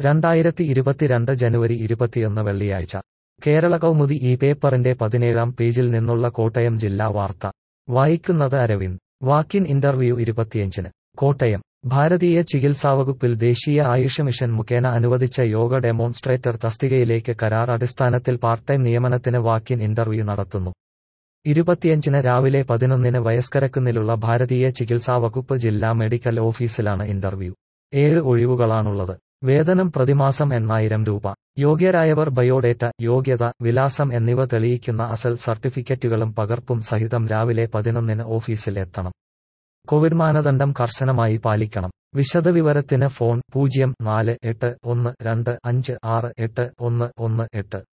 രണ്ടായിരത്തി ഇരുപത്തിരണ്ട് ജനുവരി ഇരുപത്തിയൊന്ന് വെള്ളിയാഴ്ച കേരള കൗമുദി ഈ പേപ്പറിന്റെ പതിനേഴാം പേജിൽ നിന്നുള്ള കോട്ടയം ജില്ലാ വാർത്ത വായിക്കുന്നത് അരവിന്ദ് വാക്കിൻ ഇന്റർവ്യൂ ഇരുപത്തിയഞ്ചിന് കോട്ടയം ഭാരതീയ ചികിത്സാവകുപ്പിൽ ദേശീയ ആയുഷ് മിഷൻ മുഖേന അനുവദിച്ച യോഗ ഡെമോൺസ്ട്രേറ്റർ തസ്തികയിലേക്ക് കരാർ അടിസ്ഥാനത്തിൽ പാർട്ട് ടൈം നിയമനത്തിന് വാക്കിൻ ഇന്റർവ്യൂ നടത്തുന്നു ഇരുപത്തിയഞ്ചിന് രാവിലെ പതിനൊന്നിന് വയസ്കരക്കുന്നിലുള്ള ഭാരതീയ ചികിത്സാവകുപ്പ് ജില്ലാ മെഡിക്കൽ ഓഫീസിലാണ് ഇന്റർവ്യൂ ഏഴ് ഒഴിവുകളാണുള്ളത് വേതനം പ്രതിമാസം എണ്ണായിരം രൂപ യോഗ്യരായവർ ബയോഡേറ്റ യോഗ്യത വിലാസം എന്നിവ തെളിയിക്കുന്ന അസൽ സർട്ടിഫിക്കറ്റുകളും പകർപ്പും സഹിതം രാവിലെ പതിനൊന്നിന് ഓഫീസിൽ എത്തണം കോവിഡ് മാനദണ്ഡം കർശനമായി പാലിക്കണം വിശദവിവരത്തിന് ഫോൺ പൂജ്യം നാല് എട്ട് ഒന്ന് രണ്ട് അഞ്ച് ആറ് എട്ട് ഒന്ന് ഒന്ന് എട്ട്